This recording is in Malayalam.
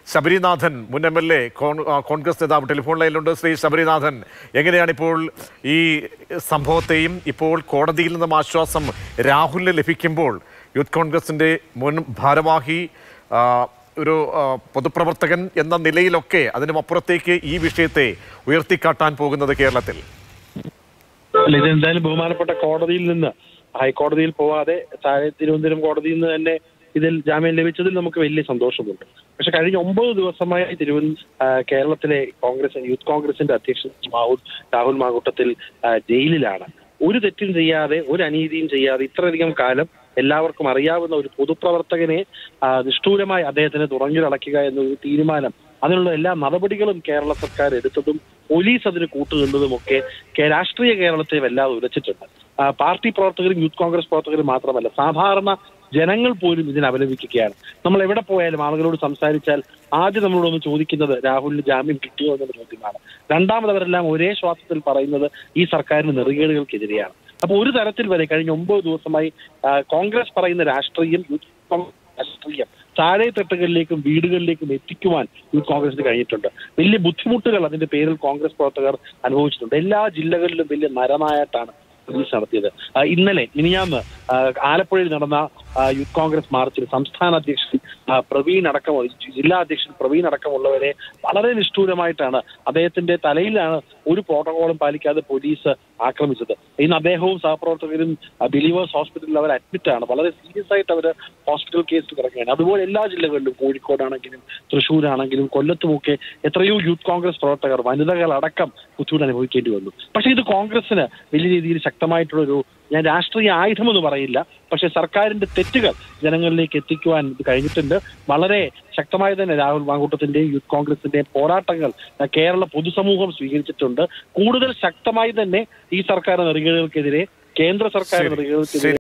ശബരിനാഥൻ മുൻ എം എൽ എ കോൺഗ്രസ് നേതാവ് ടെലിഫോൺ ലൈനിലുണ്ട് ശ്രീ ശബരിനാഥൻ എങ്ങനെയാണ് ഇപ്പോൾ ഈ സംഭവത്തെയും ഇപ്പോൾ കോടതിയിൽ നിന്നും ആശ്വാസം രാഹുലിന് ലഭിക്കുമ്പോൾ യൂത്ത് കോൺഗ്രസിന്റെ മുൻ ഭാരവാഹി ആ, ഒരു ആ, പൊതുപ്രവർത്തകൻ എന്ന നിലയിലൊക്കെ അതിനും അപ്പുറത്തേക്ക് ഈ വിഷയത്തെ ഉയർത്തിക്കാട്ടാൻ പോകുന്നത് കേരളത്തിൽ അല്ല ഇത് എന്തായാലും ബഹുമാനപ്പെട്ട കോടതിയിൽ നിന്ന് ഹൈക്കോടതിയിൽ പോവാതെ താഴെ തിരുവനന്തപുരം കോടതിയിൽ നിന്ന് തന്നെ ഇതിൽ ജാമ്യം ലഭിച്ചതിൽ നമുക്ക് വലിയ സന്തോഷമുണ്ട് പക്ഷെ കഴിഞ്ഞ ഒമ്പത് ദിവസമായി തിരുവന ആ, കേരളത്തിലെ കോൺഗ്രസ് യൂത്ത് കോൺഗ്രസിന്റെ അധ്യക്ഷൻ രാഹുൽ രാഹുൽ മാങ്കുട്ടത്തിൽ ആ, ജയിലിലാണ് ഒരു തെറ്റും ചെയ്യാതെ ഒരു അനീതിയും ചെയ്യാതെ ഇത്രയധികം കാലം എല്ലാവർക്കും അറിയാവുന്ന ഒരു പൊതുപ്രവർത്തകനെ ആ, നിഷ്ഠൂരമായി അദ്ദേഹത്തിന് തുറങ്ങിലടയ്ക്കുക എന്നൊരു തീരുമാനം അതിനുള്ള എല്ലാ നടപടികളും കേരള സർക്കാർ എടുത്തതും പോലീസ് അതിന് കൂട്ടുനിന്നതുമൊക്കെ കേ- രാഷ്ട്രീയ കേരളത്തെ വല്ലാതെ ഉലച്ചിട്ടുണ്ട് ആ, പാർട്ടി പ്രവർത്തകരും യൂത്ത് കോൺഗ്രസ് പ്രവർത്തകരും മാത്രമല്ല സാധാരണ ജനങ്ങൾ പോലും ഇതിനെ അപലപിക്കുകയാണ് നമ്മൾ എവിടെ പോയാലും ആളുകളോട് സംസാരിച്ചാൽ ആദ്യം നമ്മളോടൊന്ന് ചോദിക്കുന്നത് രാഹുലിന് ജാമ്യം കിട്ടിയോ എന്നുള്ള ചോദ്യമാണ് രണ്ടാമത് അവരെല്ലാം ഒരേ ശ്വാസത്തിൽ പറയുന്നത് ഈ സർക്കാരിന് നെറുകേടുകൾക്കെതിരെയാണ് അപ്പൊ ഒരു തരത്തിൽ വരെ കഴിഞ്ഞ ഒമ്പത് ദിവസമായി ആ, കോൺഗ്രസ് പറയുന്ന രാഷ്ട്രീയം യൂത്ത് കോൺഗ്രസ് രാഷ്ട്രീയം താഴെ തട്ടുകളിലേക്കും വീടുകളിലേക്കും എത്തിക്കുവാൻ യൂത്ത് കോൺഗ്രസിന് കഴിഞ്ഞിട്ടുണ്ട് വലിയ ബുദ്ധിമുട്ടുകൾ അതിന്റെ പേരിൽ കോൺഗ്രസ് പ്രവർത്തകർ അനുഭവിച്ചിട്ടുണ്ട് എല്ലാ ജില്ലകളിലും വലിയ നരനായിട്ടാണ് പോലീസ് നടത്തിയത് ആ, ഇന്നലെ മിനിയാന്ന് ആ, ആലപ്പുഴയിൽ നടന്ന ആ, യൂത്ത് കോൺഗ്രസ് മാർച്ചിൽ സംസ്ഥാന അധ്യക്ഷൻ ആ, പ്രവീൺ അടക്കം ജില്ലാ അധ്യക്ഷൻ പ്രവീൺ അടക്കമുള്ളവരെ വളരെ നിഷ്ഠൂരമായിട്ടാണ് അദ്ദേഹത്തിന്റെ തലയിലാണ് ഒരു പ്രോട്ടോകോളും പാലിക്കാതെ പോലീസ് ആക്രമിച്ചത് ഇന്ന് അദ്ദേഹവും സഹപ്രവർത്തകരും ബിലീവേഴ്സ് ഹോസ്പിറ്റലിൽ അവർ അഡ്മിറ്റ് ആണ് വളരെ സീരിയസ് ആയിട്ട് അവർ ഹോസ്പിറ്റൽ കേസിൽ കിടക്കുകയാണ് അതുപോലെ എല്ലാ ജില്ലകളിലും കോഴിക്കോടാണെങ്കിലും തൃശ്ശൂരാണെങ്കിലും കൊല്ലത്തുമൊക്കെ എത്രയോ യൂത്ത് കോൺഗ്രസ് പ്രവർത്തകർ വനിതകളടക്കം ബുദ്ധിമുട്ട് അനുഭവിക്കേണ്ടി വന്നു പക്ഷേ ഇത് കോൺഗ്രസിന് വലിയ രീതിയിൽ ശക്തമായിട്ടുള്ളൊരു ഞാൻ രാഷ്ട്രീയ ആയുധമെന്ന് പറയില്ല പക്ഷേ സർക്കാരിന്റെ തെറ്റുകൾ ജനങ്ങളിലേക്ക് എത്തിക്കുവാൻ ഇത് കഴിഞ്ഞിട്ടുണ്ട് വളരെ ശക്തമായി തന്നെ രാഹുൽ മാങ്കൂട്ടത്തിന്റെയും യൂത്ത് കോൺഗ്രസിന്റെയും പോരാട്ടങ്ങൾ ആ, കേരള പൊതുസമൂഹം സ്വീകരിച്ചിട്ടുണ്ട് കൂടുതൽ ശക്തമായി തന്നെ ഈ സർക്കാർ നെറുകേടുകൾക്കെതിരെ കേന്ദ്ര സർക്കാർ ശരി. നെറുകേടുകൾക്കെതിരെ